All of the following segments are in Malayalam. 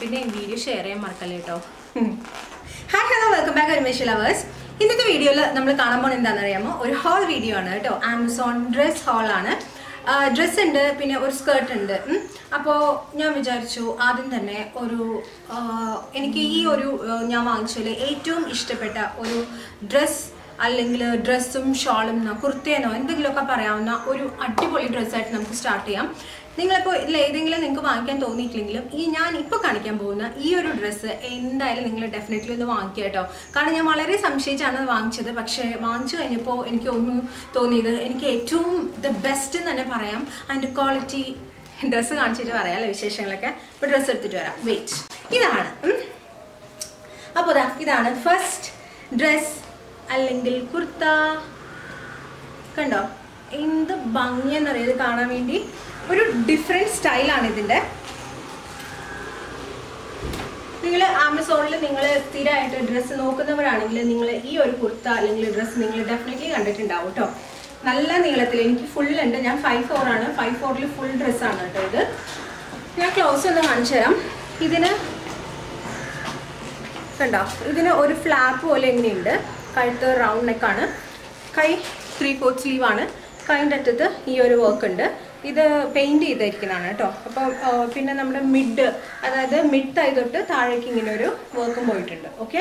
പിന്നെ വീഡിയോ ഷെയർ ചെയ്യാൻ മറക്കല്ലേ കേട്ടോ ഹായ് ഹലോ വെൽക്കം ബാക്ക് അരിമേഷ് ലവേഴ്സ് ഇന്നത്തെ വീഡിയോയിൽ നമ്മൾ കാണാൻ പോകുന്നത് എന്താണെന്ന് അറിയാമോ ഒരു ഹോൾ വീഡിയോ ആണ് കേട്ടോ ആമസോൺ ഡ്രസ് ഹോൾ ആണ് ഡ്രസ്സ് ഉണ്ട് പിന്നെ ഒരു സ്കേർട്ട് ഉണ്ട് അപ്പോൾ ഞാൻ വിചാരിച്ചു ആദ്യം തന്നെ ഒരു ആ, എനിക്ക് ഈ ഒരു ആ, ഞാൻ വാങ്ങിച്ചതിൽ ഏറ്റവും ഇഷ്ടപ്പെട്ട ഒരു ഡ്രസ്സ് അല്ലെങ്കിൽ ഡ്രസ്സും ഷോളും കുർത്തേനോ എന്തെങ്കിലുമൊക്കെ പറയാവുന്ന ഒരു അടിപൊളി ഡ്രസ്സായിട്ട് നമുക്ക് സ്റ്റാർട്ട് ചെയ്യാം നിങ്ങളിപ്പോൾ ഇതിൽ ഏതെങ്കിലും നിങ്ങൾക്ക് വാങ്ങിക്കാൻ തോന്നിയിട്ടില്ലെങ്കിലും ഈ ഞാൻ ഇപ്പോൾ കാണിക്കാൻ പോകുന്ന ഈ ഒരു ഡ്രസ്സ് എന്തായാലും നിങ്ങൾ ഡെഫിനറ്റ്ലി ഒന്ന് വാങ്ങിക്കുക കേട്ടോ കാരണം ഞാൻ വളരെ സംശയിച്ചാണ് അത് വാങ്ങിച്ചത് പക്ഷേ വാങ്ങിച്ചു കഴിഞ്ഞപ്പോൾ എനിക്ക് ഒന്നും തോന്നിയത് എനിക്ക് ഏറ്റവും ദ ബെസ്റ്റ് എന്ന് തന്നെ പറയാം അതിൻ്റെ ക്വാളിറ്റി ഡ്രസ്സ് കാണിച്ചിട്ട് പറയാം അല്ലേ വിശേഷങ്ങളൊക്കെ ഇപ്പോൾ ഡ്രസ്സ് എടുത്തിട്ട് വരാം വെയിറ്റ് ഇതാണ് ഉം. അപ്പോൾ ദാ ഇതാണ് ഫസ്റ്റ് ഡ്രസ് അല്ലെങ്കിൽ കുർത്ത കണ്ടോ എന്ത് ഭംഗിയെന്നറിയാം ഇത് കാണാൻ വേണ്ടി ഒരു ഡിഫറെൻറ്റ് സ്റ്റൈലാണ് ഇതിൻ്റെ നിങ്ങൾ ആമസോണിൽ നിങ്ങൾ സ്ഥിരമായിട്ട് ഡ്രസ്സ് നോക്കുന്നവരാണെങ്കിൽ നിങ്ങൾ ഈ ഒരു കുർത്ത അല്ലെങ്കിൽ ഡ്രസ്സ് നിങ്ങൾ ഡെഫിനറ്റ്ലി കണ്ടിട്ടുണ്ടാവും കേട്ടോ നല്ല നീളത്തിൽ എനിക്ക് ഫുൾ ഉണ്ട് ഞാൻ ഫൈവ് ഫോർ ആണ് ഫൈവ് ഫോറിൽ ഫുൾ ഡ്രസ്സാണ് കേട്ടോ ഇത് ഞാൻ ക്ലോസ് ഒന്ന് കാണിച്ചു തരാം ഇതിന് കണ്ടോ ഇതിന് ഒരു ഫ്ലാപ്പ് പോലെ ഇങ്ങനെയുണ്ട് കഴുത്ത് റൗണ്ട് നെക്കാണ് കൈ ത്രീ ഫോർത്ത് സ്ലീവ് ആണ് കൈൻ്റെ അറ്റത്ത് ഈ ഒരു വർക്ക് ഉണ്ട് ഇത് പെയിൻറ് ചെയ്തിരിക്കുന്നതാണ് കേട്ടോ അപ്പം ആ, പിന്നെ നമ്മുടെ മിഡ് അതായത് മിഡ് തൈ തൊട്ട് താഴേക്ക് ഇങ്ങനെ ഒരു വർക്കും പോയിട്ടുണ്ട് ഓക്കെ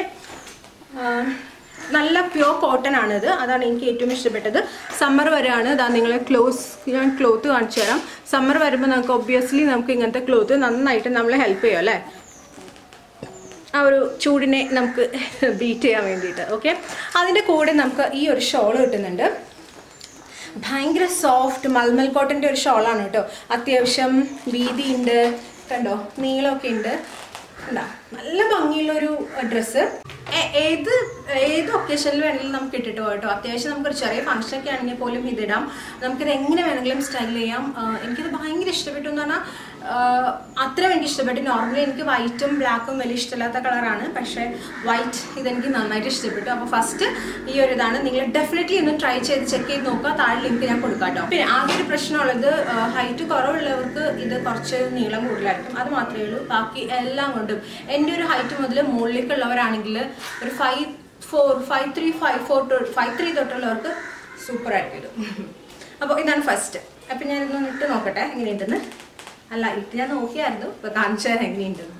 നല്ല പ്യോർ കോട്ടൺ ആണിത് അതാണ് എനിക്ക് ഏറ്റവും ഇഷ്ടപ്പെട്ടത് സമ്മർ വരെയാണ് ഇതാ നിങ്ങളെ ക്ലോസ് ഞാൻ ക്ലോത്ത് കാണിച്ചു തരാം സമ്മർ വരുമ്പോൾ നമുക്ക് ഒബ്വിയസ്ലി നമുക്ക് ഇങ്ങനത്തെ ക്ലോത്ത് നന്നായിട്ട് നമ്മളെ ഹെൽപ്പ് ചെയ്യും അല്ലേ ആ ഒരു ചൂടിനെ നമുക്ക് ബീറ്റ് ചെയ്യാൻ വേണ്ടിയിട്ട് ഓക്കെ അതിൻ്റെ കൂടെ നമുക്ക് ഈ ഒരു ഷോൾ കിട്ടുന്നുണ്ട് ഭയങ്കര സോഫ്റ്റ് മൽമൽ കോട്ടൻ്റെ ഒരു ഷോളാണ് കേട്ടോ അത്യാവശ്യം വീതിയുണ്ട് കണ്ടോ നീളമൊക്കെ ഉണ്ട് കണ്ടോ നല്ല ഭംഗിയുള്ളൊരു ഡ്രസ്സ് ഏത് ഏത് ഒക്കേഷനിൽ വേണമെങ്കിലും നമുക്ക് ഇട്ടിട്ട് പോകാം കേട്ടോ അത്യാവശ്യം നമുക്കൊരു ചെറിയ ഫംഗ്ഷനൊക്കെ ആണെങ്കിൽ പോലും ഇതിടാം നമുക്കിത് എങ്ങനെ വേണമെങ്കിലും സ്റ്റൈൽ ചെയ്യാം ആ, എനിക്കിത് ഭയങ്കര ഇഷ്ടപ്പെട്ടു എന്ന് പറഞ്ഞാൽ അത്രയും എനിക്ക് ഇഷ്ടപ്പെട്ടു നോർമലി എനിക്ക് വൈറ്റും ബ്ലാക്കും വലിയ ഇഷ്ടമില്ലാത്ത കളറാണ് പക്ഷേ വൈറ്റ് ഇതെനിക്ക് നന്നായിട്ട് ഇഷ്ടപ്പെട്ടു അപ്പോൾ ഫസ്റ്റ് ഈ ഒരു ഇതാണ് നിങ്ങൾ ഡെഫിനറ്റ്ലി ഒന്ന് ട്രൈ ചെയ്ത് ചെക്ക് ചെയ്ത് നോക്കുക താഴെ ലിങ്ക് ഞാൻ കൊടുക്കാം കേട്ടോ പിന്നെ ആകെ ഒരു പ്രശ്നമുള്ളത് ഹൈറ്റ് കുറവുള്ളവർക്ക് ഇത് കുറച്ച് നീളം കൂടുതലായിരിക്കും അത് മാത്രമേ ഉള്ളൂ ബാക്കി എല്ലാം കൊണ്ടും എൻ്റെ ഒരു ഹൈറ്റ് മുതൽ മുകളിലേക്കുള്ളവരാണെങ്കിൽ ഒരു five four five three five four five three തൊട്ടുള്ളവർക്ക് സൂപ്പർ ആയിട്ട് ഇടും അപ്പോൾ ഇതാണ് ഫസ്റ്റ് അപ്പം ഞാൻ ഇതൊന്ന് ഇട്ട് നോക്കട്ടെ എങ്ങനെയുണ്ടെന്ന് അല്ല ഇട്ട് ഞാൻ നോക്കിയായിരുന്നു ഇപ്പൊ കാണിച്ചു തരാം എങ്ങനെയുണ്ടെന്ന്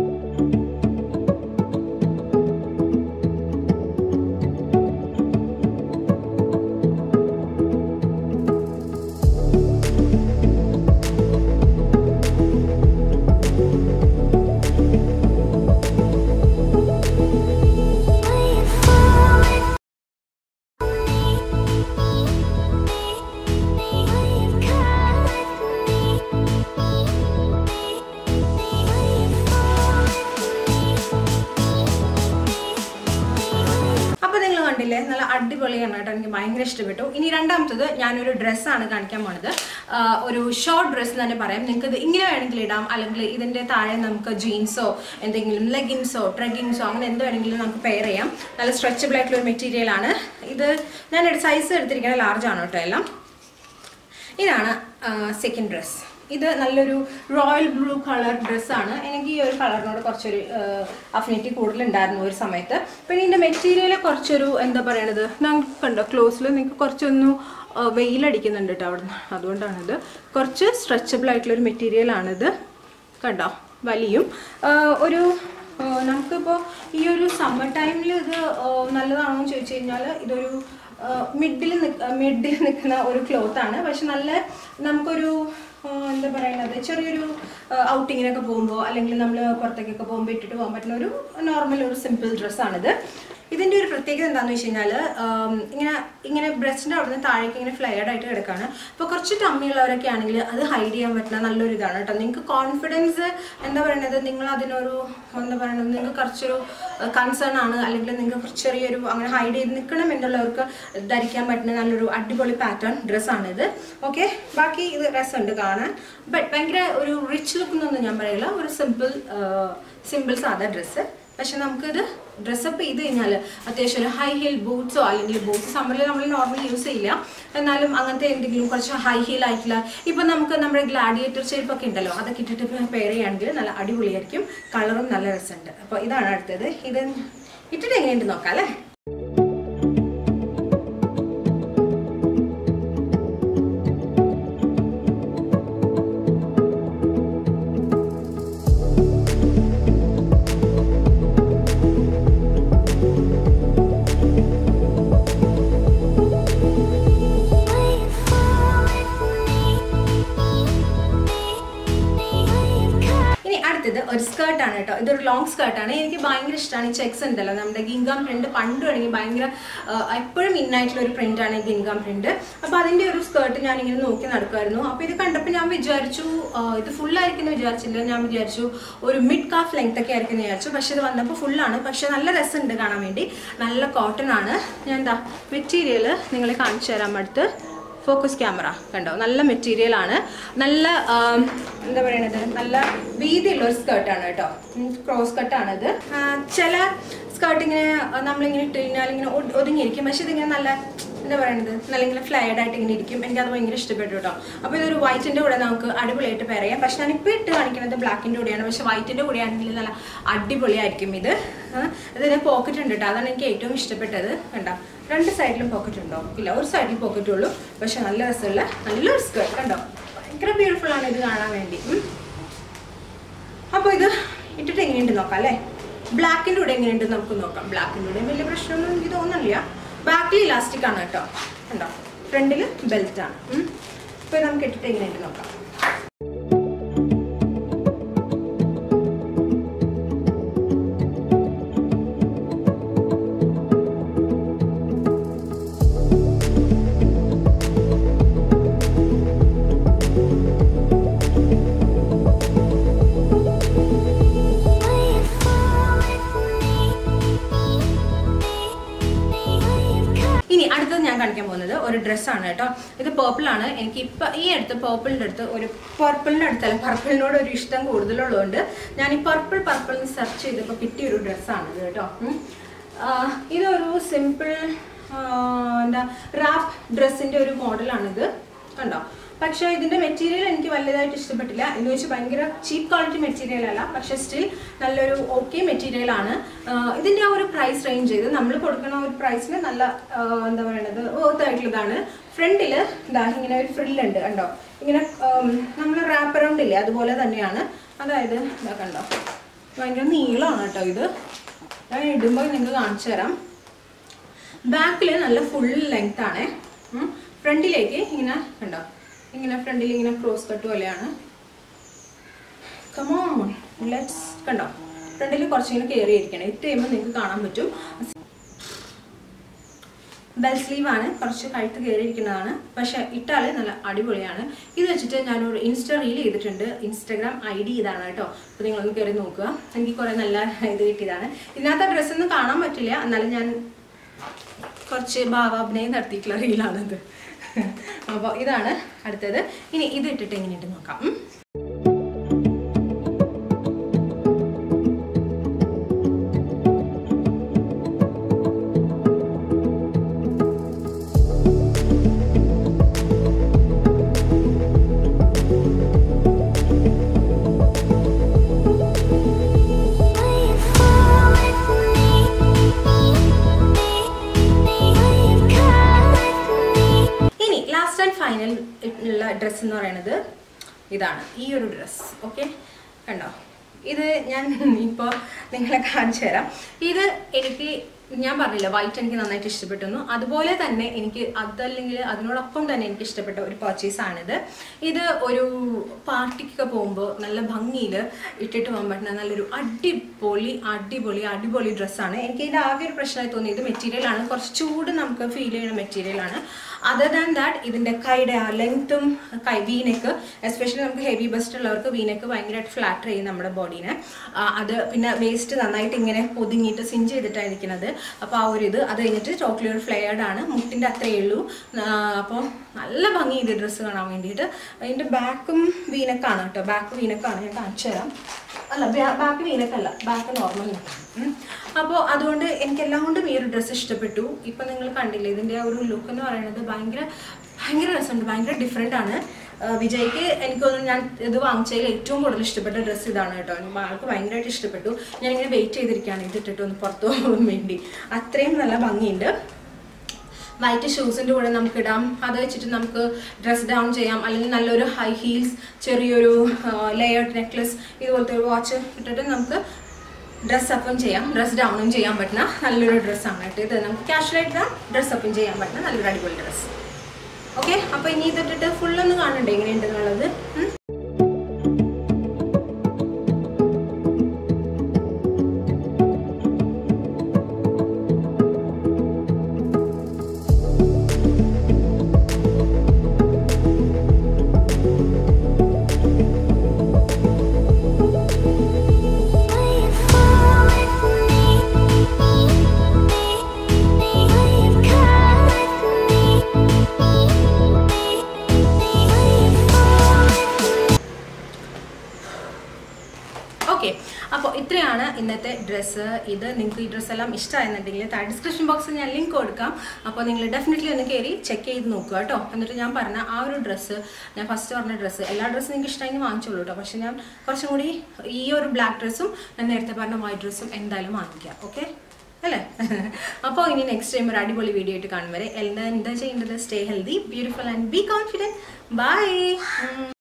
അപ്പൊ നിങ്ങൾ കണ്ടില്ലേ നല്ല അടിപൊളിയാണ് കേട്ടോ എനിക്ക് ഭയങ്കര ഇഷ്ടപ്പെട്ടു ഇനി രണ്ടാമത്തത് ഞാനൊരു ഡ്രസ്സാണ് കാണിക്കാൻ പോണത് ആ, ഒരു ഷോർട്ട് ഡ്രസ്സ് തന്നെ പറയാം നിങ്ങൾക്ക് ഇത് ഇങ്ങനെ വേണമെങ്കിൽ ഇടാം അല്ലെങ്കിൽ ഇതിന്റെ താഴെ നമുക്ക് ജീൻസോ എന്തെങ്കിലും ലെഗിൻസോ ട്രെഗിൻസോ അങ്ങനെ എന്ത് വേണമെങ്കിലും നമുക്ക് പെയർ ചെയ്യാം നല്ല സ്ട്രെച്ചബിൾ ആയിട്ടുള്ള ഒരു മെറ്റീരിയൽ ആണ് ഇത് ഞാൻ സൈസ് എടുത്തിരിക്കുന്നത് ലാർജ് ആണ് കേട്ടോ എല്ലാം ഇതാണ് സെക്കൻഡ് ഡ്രസ്സ് ഇത് നല്ലൊരു റോയൽ ബ്ലൂ കളർ ഡ്രസ്സാണ് എനിക്ക് ഈ ഒരു കളറിനോട് കുറച്ചൊരു അഫിനിറ്റി കൂടുതലുണ്ടായിരുന്നു ഒരു സമയത്ത് പിന്നെ ഇതിൻ്റെ മെറ്റീരിയൽ കുറച്ചൊരു എന്താ പറയണത് നമുക്ക് കണ്ടോ ക്ലോസിൽ നിങ്ങൾക്ക് കുറച്ചൊന്നു ആ, വെയിലടിക്കുന്നുണ്ട് കേട്ടോ അവിടെ നിന്ന് അതുകൊണ്ടാണിത് കുറച്ച് സ്ട്രെച്ചബിൾ ആയിട്ടുള്ളൊരു മെറ്റീരിയലാണിത് കണ്ടോ വലിയും ആ, ഒരു ആ, നമുക്കിപ്പോൾ ഈ ഒരു സമ്മർ ടൈമിൽ ഇത് ആ, നല്ലതാണോ എന്ന് ചോദിച്ചു കഴിഞ്ഞാൽ ഇതൊരു മിഡിൽ മിഡിൽ നിൽക്കുന്ന ഒരു ക്ലോത്ത് ആണ് പക്ഷെ നല്ല നമുക്കൊരു ആ, എന്താ പറയുന്നത് ചെറിയൊരു ഔട്ടിങ്ങിനൊക്കെ പോകുമ്പോൾ അല്ലെങ്കിൽ നമ്മൾ പുറത്തേക്കൊക്കെ പോകുമ്പോൾ ഇട്ടിട്ട് പോകാൻ പറ്റുന്ന ഒരു നോർമൽ ഒരു സിമ്പിൾ ഡ്രസ്സാണിത് ഇതിൻ്റെ ഒരു പ്രത്യേകത എന്താണെന്ന് വെച്ച് കഴിഞ്ഞാൽ ഇങ്ങനെ ഇങ്ങനെ ബ്രസ്റ്റിൻ്റെ അവിടെ നിന്ന് താഴേക്ക് ഇങ്ങനെ ഫ്ലെയർഡ് ആയിട്ട് കിടക്കാണ് അപ്പോൾ കുറച്ച് ടമ്മിയുള്ളവരൊക്കെ ആണെങ്കിൽ അത് ഹൈഡ് ചെയ്യാൻ പറ്റുന്ന നല്ലൊരു ഇതാണ് കേട്ടോ നിങ്ങൾക്ക് കോൺഫിഡൻസ് എന്താ പറയുന്നത് നിങ്ങൾ അതിനൊരു എന്താ പറയുന്നത് നിങ്ങൾക്ക് കുറച്ചൊരു കൺസേൺ ആണ് അല്ലെങ്കിൽ നിങ്ങൾക്ക് കുറച്ച് ചെറിയൊരു അങ്ങനെ ഹൈഡ് ചെയ്ത് നിൽക്കണം എന്നുള്ളവർക്ക് ധരിക്കാൻ പറ്റുന്ന നല്ലൊരു അടിപൊളി പാറ്റേൺ ഡ്രസ്സാണിത് ഓക്കെ ബാക്കി ഇത് രസമുണ്ട് കാണാൻ ബട്ട് ഭയങ്കര ഒരു റിച്ച് ലുക്ക് എന്നൊന്നും ഞാൻ പറയില്ല ഒരു സിമ്പിൾ സിമ്പിൾ സാധാ ഡ്രസ്സ് പക്ഷെ നമുക്കിത് ഡ്രസ്സപ്പ് ചെയ്ത് കഴിഞ്ഞാൽ അത്യാവശ്യം ഒരു ഹൈ ഹീൽ ബൂട്ട്സോ അല്ലെങ്കിൽ ബൂട്ട്സ് സമ്മറിൽ നമ്മൾ നോർമൽ യൂസ് ചെയ്യില്ല എന്നാലും അങ്ങനത്തെ എന്തെങ്കിലും കുറച്ച് ഹൈ ഹീൽ ആയിട്ടുള്ള ഇപ്പം നമുക്ക് നമ്മുടെ ഗ്ലാഡിയേറ്റർ ചെരുപ്പൊക്കെ ഉണ്ടല്ലോ അതൊക്കെ ഇട്ടിട്ട് പെയർ ചെയ്യുകയാണെങ്കിൽ നല്ല അടിപൊളിയായിരിക്കും കളറും നല്ല രസമുണ്ട് അപ്പോൾ ഇതാണ് അടുത്തത് ഇത് ഇട്ടിട്ട് എങ്ങനെയുണ്ട് നോക്കാം അല്ലേ ഇനി അടുത്തത് ഒരു സ്കേർട്ടാണ് കേട്ടോ ഇതൊരു ലോങ് സ്കേർട്ടാണ് എനിക്ക് ഭയങ്കര ഇഷ്ടമാണ് ഈ ചെക്സ് ഉണ്ടല്ലോ നമ്മുടെ ഗിങ്കാം പ്രിന്റ് പണ്ട് തുടങ്ങി ഭയങ്കര ആ, എപ്പോഴും ഇന്നായിട്ടുള്ള ഒരു പ്രിന്റ് ആണ് ഈ ഗിങ്കാം പ്രിന്റ് അപ്പൊ അതിന്റെ ഒരു സ്കേർട്ട് ഞാൻ ഇങ്ങനെ നോക്കി നടക്കുമായിരുന്നു അപ്പൊ ഇത് കണ്ടപ്പോൾ ഞാൻ വിചാരിച്ചു ആ, ഇത് ഫുൾ ആയിരിക്കും വിചാരിച്ചില്ല ഞാൻ വിചാരിച്ചു ഒരു മിഡ് കാഫ് ലെങ്ത് ഒക്കെ ആയിരിക്കും എന്ന് വിചാരിച്ചു പക്ഷെ ഇത് വന്നപ്പോൾ ഫുള്ളാണ് പക്ഷെ നല്ല രസമുണ്ട് കാണാൻ വേണ്ടി നല്ല കോട്ടൺ ആണ് ഞാൻ എന്താ മെറ്റീരിയൽ നിങ്ങളെ കാണിച്ചു തരാം അടുത്ത് ഫോക്കസ് ക്യാമറ കണ്ടോ നല്ല മെറ്റീരിയൽ ആണ് നല്ല ആം, എന്താ പറയണത് നല്ല വീതിയുള്ള ഒരു സ്കേർട്ടാണ് കേട്ടോ ക്രോസ് കട്ടാണിത് ചില സ്കേർട്ട് ഇങ്ങനെ ആ, നമ്മളിങ്ങനെ ഇട്ട് കഴിഞ്ഞാൽ ഇങ്ങനെ ഒ- ഒതുങ്ങിയിരിക്കും പക്ഷെ ഇതിങ്ങനെ നല്ല എന്താ പറയണത് നല്ല ഇങ്ങനെ ഫ്ലൈഡ് ആയിട്ട് ഇങ്ങനെ ഇരിക്കും എനിക്ക് അത് ഭയങ്കര ഇഷ്ടപ്പെട്ടു കേട്ടോ അപ്പോൾ ഇതൊരു വൈറ്റിൻ്റെ കൂടെ നമുക്ക് അടിപൊളിയായിട്ട് പെയർ ചെയ്യാം പക്ഷെ ഞാനിപ്പോൾ ഇട്ട് കാണിക്കുന്നത് ബ്ലാക്കിൻ്റെ കൂടെയാണ് പക്ഷെ വൈറ്റിൻ്റെ കൂടെ ആണെങ്കിൽ നല്ല അടിപൊളിയായിരിക്കും ഇത് ആ, ഇതിന് പോക്കറ്റ് ഉണ്ട് കേട്ടോ അതാണ് എനിക്ക് ഏറ്റവും ഇഷ്ടപ്പെട്ടത് കണ്ടോ രണ്ട് സൈഡിലും പോക്കറ്റ് ഉണ്ടോ ഇല്ല ഒരു സൈഡിൽ പോക്കറ്റ് ഉള്ളൂ പക്ഷെ നല്ല രസമുള്ള നല്ലൊരു സ്കേർട്ട് കണ്ടോ ഭയങ്കര ബ്യൂട്ടിഫുൾ ആണ് ഇത് കാണാൻ വേണ്ടി ഉം. അപ്പോൾ ഇത് ഇട്ടിട്ട് എങ്ങനെയുണ്ട് നോക്കാം അല്ലേ ബ്ലാക്കിൻ്റെ കൂടെ എങ്ങനെയുണ്ട് നമുക്ക് നോക്കാം ബ്ലാക്കിൻ്റെ കൂടെ വലിയ പ്രശ്നമൊന്നും എനിക്ക് തോന്നുന്നില്ല ബാക്കിൽ ഇലാസ്റ്റിക് ആണ് കേട്ടോ കണ്ടോ ഫ്രണ്ടിൽ ബെൽറ്റ് ആണ് ഇപ്പോൾ നമുക്ക് ഇട്ടിട്ട് എങ്ങനെയുണ്ട് നോക്കാം ഇനി അടുത്തത് ഞാൻ കാണിക്കാൻ പോകുന്നത് ഒരു ഡ്രസ്സാണ് കേട്ടോ ഇത് പേർപ്പിൾ ആണ് എനിക്ക് ഇപ്പൊ ഈ അടുത്ത് പേർപ്പിളിന്റെ അടുത്ത് ഒരു പർപ്പിളിന്റെ അടുത്തല്ല പർപ്പിളിനോട് ഒരു ഇഷ്ടം കൂടുതലുള്ളതുകൊണ്ട് ഞാൻ ഈ പർപ്പിൾ പർപ്പിൾ സെർച്ച് ചെയ്തപ്പോൾ കിട്ടിയ ഒരു ഡ്രസ്സാണ് ഇത് കേട്ടോ ഉം. ആ, ഇതൊരു സിമ്പിൾ എന്താ റാപ്പ് ഡ്രസ്സിന്റെ ഒരു മോഡലാണിത് കണ്ടോ പക്ഷേ ഇതിന്റെ മെറ്റീരിയൽ എനിക്ക് വലുതായിട്ട് ഇഷ്ടപ്പെട്ടില്ല എന്ന് വെച്ചാൽ ഭയങ്കര ചീപ്പ് ക്വാളിറ്റി മെറ്റീരിയൽ അല്ല പക്ഷെ സ്റ്റിൽ നല്ലൊരു ഓക്കെ മെറ്റീരിയൽ ആണ് ആഹ് ഇതിന്റെ ആ ഒരു പ്രൈസ് റേഞ്ച് ചെയ്ത് നമ്മൾ കൊടുക്കുന്ന ഒരു പ്രൈസിന് നല്ല ആഹ് എന്താ പറയണത് വർത്ത് ആയിട്ടുള്ളതാണ് ഫ്രണ്ടിൽ ഇതാ ഇങ്ങനെ ഒരു ഫ്രില്ലുണ്ട് കണ്ടോ ഇങ്ങനെ നമ്മൾ റാപ്പ് അറൗണ്ട് ഇല്ലേ അതുപോലെ തന്നെയാണ് അതായത് ഇതാ കണ്ടോ ഭയങ്കര നീളമാണ് കേട്ടോ ഇത് ഞാൻ ഇടുമ്പോൾ നിങ്ങൾക്ക് കാണിച്ചു തരാം ബാക്കിൽ നല്ല ഫുൾ ലെങ്ത് ആണ് ഫ്രണ്ടിലേക്ക് ഇങ്ങനെ കണ്ടോ ഇങ്ങനെ ഫ്രണ്ടിൽ ഇങ്ങനെ ക്രോസ് കട്ട് പോലെയാണ് കമോൺ ലെറ്റ്സ് കണ്ടോ ഫ്രണ്ടിൽ കുറച്ചിങ്ങനെ കയറിയിരിക്കണം ഇട്ട് കഴിയുമ്പോൾ നിങ്ങൾക്ക് കാണാൻ പറ്റും ബെൽ സ്ലീവ് ആണ് കുറച്ച് കഴുത്ത് കയറിയിരിക്കുന്നതാണ് പക്ഷെ ഇട്ടാൽ നല്ല അടിപൊളിയാണ് ഇത് വെച്ചിട്ട് ഞാനൊരു ഇൻസ്റ്റ റീൽ ചെയ്തിട്ടുണ്ട് ഇൻസ്റ്റാഗ്രാം ഐ ഡി ഇതാണ് കേട്ടോ അപ്പോൾ നിങ്ങളൊന്ന് കയറി നോക്കുക എനിക്ക് കുറേ നല്ല ഇത് കിട്ടിയതാണ് ഇതിനകത്ത് ഡ്രസ്സൊന്നും കാണാൻ പറ്റില്ല എന്നാലും ഞാൻ കുറച്ച് ഭാവാഭിനയം നടത്തിയിട്ടുള്ള റീലാണിത് അപ്പോൾ ഇതാണ് അടുത്തത് ഇനി ഇത് ഇട്ടിട്ട് എങ്ങനെയുണ്ട് നോക്കാം ഉം. ഇനി ലാസ്റ്റ് ആൻഡ് ഫൈനൽ ഉള്ള ഡ്രസ്സ് എന്ന് പറയുന്നത് ഇതാണ് ഈ ഒരു ഡ്രസ്സ് ഓക്കെ കണ്ടോ ഇത് ഞാൻ ഇപ്പോൾ നിങ്ങളെ കാണിച്ചു തരാം ഇത് എനിക്ക് ഞാൻ പറഞ്ഞില്ല വൈറ്റ് എനിക്ക് നന്നായിട്ട് ഇഷ്ടപ്പെട്ടു അതുപോലെ തന്നെ എനിക്ക് അതല്ലെങ്കിൽ അതിനോടൊപ്പം തന്നെ എനിക്ക് ഇഷ്ടപ്പെട്ട ഒരു പർച്ചേസ് ആണിത് ഇത് ഒരു പാർട്ടിക്കൊക്കെ പോകുമ്പോൾ നല്ല ഭംഗിയിൽ ഇട്ടിട്ട് പോകാൻ പറ്റുന്ന നല്ലൊരു അടിപൊളി അടിപൊളി അടിപൊളി ഡ്രസ്സാണ് എനിക്ക് ഇതിൻ്റെ ആകെ ഒരു പ്രശ്നമായി തോന്നിയത് മെറ്റീരിയലാണ് കുറച്ച് ചൂട് നമുക്ക് ഫീൽ ചെയ്യുന്ന മെറ്റീരിയലാണ് അതർ ദാൻ ദാറ്റ് ഇതിൻ്റെ കൈയുടെ ആ ലെങ്ത്തും കൈ വീനെക്ക് എസ്പെഷ്യലി നമുക്ക് ഹെവി ബസ്റ്റ് ഉള്ളവർക്ക് വീനെക്ക് ഭയങ്കരമായിട്ട് ഫ്ലാറ്റർ ചെയ്യും നമ്മുടെ ബോഡീനെ അത് പിന്നെ വേസ്റ്റ് നന്നായിട്ട് ഇങ്ങനെ ഒതുങ്ങിയിട്ട് സിഞ്ച് ചെയ്തിട്ടാണ് ഇരിക്കുന്നത് അപ്പോൾ ആ ഒരു ഇത് അത് കഴിഞ്ഞിട്ട് ചോക്ലേറ്റ് ഫ്ലെയർഡ് ആണ് മുട്ടിൻ്റെ അത്രയേ ഉള്ളൂ അപ്പോൾ നല്ല ഭംഗിയുണ്ട് ഡ്രസ്സ് കാണാൻ വേണ്ടിയിട്ട് അതിൻ്റെ ബാക്കും വീനക്കാണ് കേട്ടോ ബാക്ക് വീനക്കാണ് ഞാൻ കാണിച്ചു തരാം അല്ല ബാക്ക് വീനക്കല്ല ബാക്ക് നോർമൽ അപ്പോൾ അതുകൊണ്ട് എനിക്ക് എല്ലാം കൊണ്ടും ഈ ഒരു ഡ്രസ്സ് ഇഷ്ടപ്പെട്ടു ഇപ്പം നിങ്ങൾ കണ്ടില്ലേ ഇതിൻ്റെ ആ ഒരു ലുക്ക് എന്ന് പറയുന്നത് ഭയങ്കര ഭയങ്കര രസമുണ്ട് ഭയങ്കര ഡിഫറെൻ്റ് ആണ് ആ, വിജയ്ക്ക് എനിക്ക് തോന്നുന്നു ഞാൻ ഇത് വാങ്ങിച്ചതിൽ ഏറ്റവും കൂടുതൽ ഇഷ്ടപ്പെട്ട ഡ്രസ്സ് ഇതാണ് കേട്ടോ എനിക്ക് ആൾക്ക് ഭയങ്കരമായിട്ട് ഇഷ്ടപ്പെട്ടു ഞാനിങ്ങനെ വെയിറ്റ് ചെയ്തിരിക്കുകയാണ് ഇത് ഇട്ടിട്ട് ഒന്ന് പുറത്തു പോകാൻ വേണ്ടി അത്രയും നല്ല ഭംഗിയുണ്ട് വൈറ്റ് ഷൂസിൻ്റെ കൂടെ നമുക്ക് ഇടാം അത് വെച്ചിട്ട് നമുക്ക് ഡ്രസ് ഡൗൺ ചെയ്യാം അല്ലെങ്കിൽ നല്ലൊരു ഹൈ ഹീൽസ് ചെറിയൊരു ലെയേർഡ് നെക്ലസ് ഇതുപോലത്തെ ഒരു വാച്ച് ഇട്ടിട്ട് നമുക്ക് ഡ്രസ് അപ്പും ചെയ്യാം ഡ്രസ് ഡൗണും ചെയ്യാൻ പറ്റുന്ന നല്ലൊരു ഡ്രസ്സാണ് കേട്ടോ ഇത് നമുക്ക് ക്യാഷ്വലായിട്ട് ഇടാം ഡ്രസ് അപ്പും ചെയ്യാൻ പറ്റുന്ന നല്ലൊരു അടിപൊളി ഡ്രസ്സ് ഓക്കെ അപ്പോൾ ഇനി ഇതിട്ടിട്ട് ഫുള്ളൊന്ന് കാണണ്ടേ എങ്ങനെയുണ്ടെന്നുള്ളത് ഉം. ഓക്കെ അപ്പോൾ ഇത്രയാണ് ഇന്നത്തെ ഡ്രസ്സ് ഇത് നിങ്ങൾക്ക് ഈ ഡ്രസ്സ് എല്ലാം ഇഷ്ടമായെന്നുണ്ടെങ്കിൽ താഴെ ഡിസ്ക്രിപ്ഷൻ ബോക്സിൽ ഞാൻ ലിങ്ക് കൊടുക്കാം അപ്പോൾ നിങ്ങൾ ഡെഫിനറ്റ്ലി ഒന്ന് കയറി ചെക്ക് ചെയ്ത് നോക്കുക കേട്ടോ എന്നിട്ട് ഞാൻ പറഞ്ഞ ആ ഒരു ഡ്രസ്സ് ഞാൻ ഫസ്റ്റ് പറഞ്ഞ ഡ്രസ്സ് എല്ലാ ഡ്രസ്സും നിങ്ങൾക്ക് ഇഷ്ടമായി വാങ്ങിച്ചോളൂ കേട്ടോ പക്ഷേ ഞാൻ കുറച്ചും കൂടി ഈ ഒരു ബ്ലാക്ക് ഡ്രസ്സും ഞാൻ നേരത്തെ പറഞ്ഞ വൈറ്റ് ഡ്രസ്സും എന്തായാലും വാങ്ങിക്കാം ഓക്കെ അല്ലേ അപ്പോൾ ഇനി നെക്സ്റ്റ് ടൈം ഒരു അടിപൊളി വീഡിയോ ആയിട്ട് കാണും വരെ എന്താ എന്താ ചെയ്യേണ്ടത് stay healthy beautiful and be confident by